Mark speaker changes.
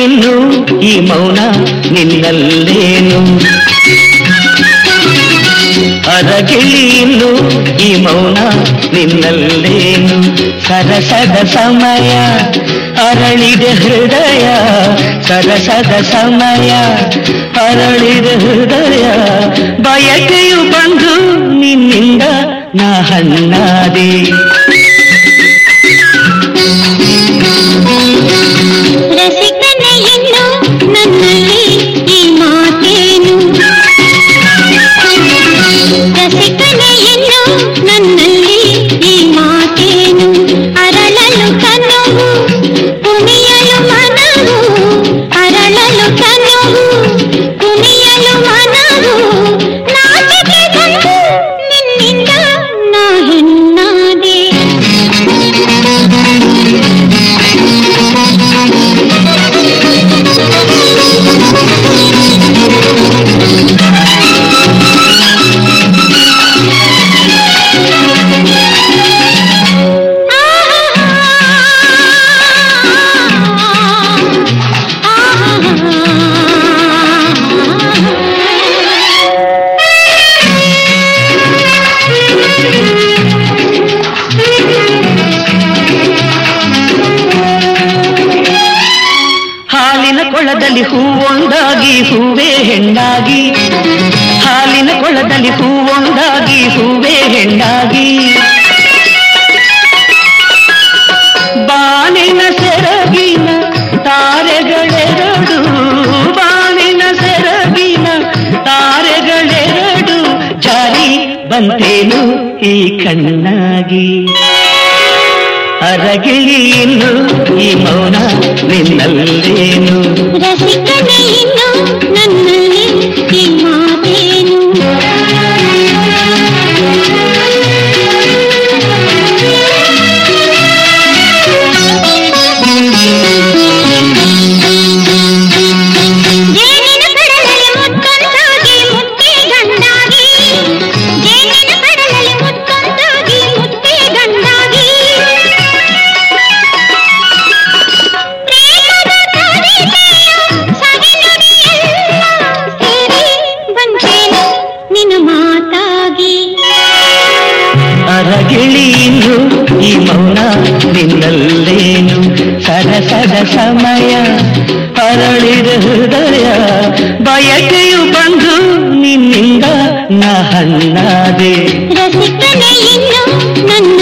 Speaker 1: ಇನ್ನು ಈ ಮೌನ ನಿನ್ನಲ್ಲೇನು ಅರಗಿಳಿ ಇನ್ನು ಈ ಮೌನ ನಿನ್ನಲ್ಲೇನು ಸರಸದ ಸಮಯ ಅರಳಿದ ಹೃದಯ ಸರಸದ ಸಮಯ ಅರಳಿದ ಹೃದಯ ಬಯಕೆಯು ಬಂದು ನಿನ್ನಿಂದ ನಾ ಹಣ್ಣಾದೆ
Speaker 2: ರಸಿಕನೇ ಇನ್ನು ನನ್ನಲ್ಲಿ ಈ ಮಾತೇನು ರಸಿಕನೇ ಇನ್ನು ನನ್ನಲ್ಲಿ ಈ ಮಾತೇನು ಅರಳಲು ಕನವು ಕುಣಿಯಲು ಮನವು ಅರಳಲು ಕನವು ಕುಣಿಯಲು ಮನವು ನಾಚಿಕೆ ಬಂದು ನಿನ್ನಿಂದ ನಾ ಹೆಣ್ಣಾದೆ
Speaker 1: ಹಾಲಿನ ಕೊಳದಲ್ಲಿ ಹೂವೊಂದಾಗಿ ಹೂವೇ ಹೆಣ್ಣಾಗಿ ಹಾಲಿನ ಕೊಳದಲ್ಲಿ ಹೂವೊಂದಾಗಿ ಹೂವೇ ಹೆಣ್ಣಾಗಿ ಬಾನಿನ ಸೆರಗಿನ ತಾರೆಗಳೆರಡು ಬಾನಿನ ಸೆರಗಿನ ತಾರೆಗಳೆರಡು ಜಾರಿ ಬಂತೇನು ಈ ಕಣ್ಣಾಗಿ ಅರಗಿಳಿ ಇನ್ನು ಈ ಮೌನ ನಿನ್ನಲ್ಲೇನು
Speaker 2: ರಸಿಕನೇ ಇನ್ನು ನನ್ನಲ್ಲಿ ಈ ಮಾತೇನು ಜೇನಿನ ಕಡಲಲ್ಲಿ ಮುತ್ತೊಂದಾಗಿ ಮುತ್ತೆ ಗಂಡಾಗಿ ಜೇನಿನ ಕಡಲಲ್ಲಿ ಮುತ್ತೊಂದಾಗಿ ಮುತ್ತೆ ಗಂಡಾಗಿ ಪ್ರೇಮದ ಕವಿತೆಯ ಸವಿನುಡಿಯೆಲ್ಲ ಸೇರಿ ಬಂತೇನು ನಿನ್ನ ಮಾತಾಗಿ
Speaker 1: ಅರಗಿಳಿ ಇನ್ನು ಈ ಮೌನ ನಿನ್ನಲ್ಲೇನು ಸರಸದ ಸಮಯ ಅರಳಿದ ಹೃದಯ ಬಯಕೆಯು ಬಂದು ನಿನ್ನಿಂದ ನ ಹಣ್ಣಾದೆ
Speaker 2: ರಸಿಕನೇ ಇನ್ನು ನನ್ನ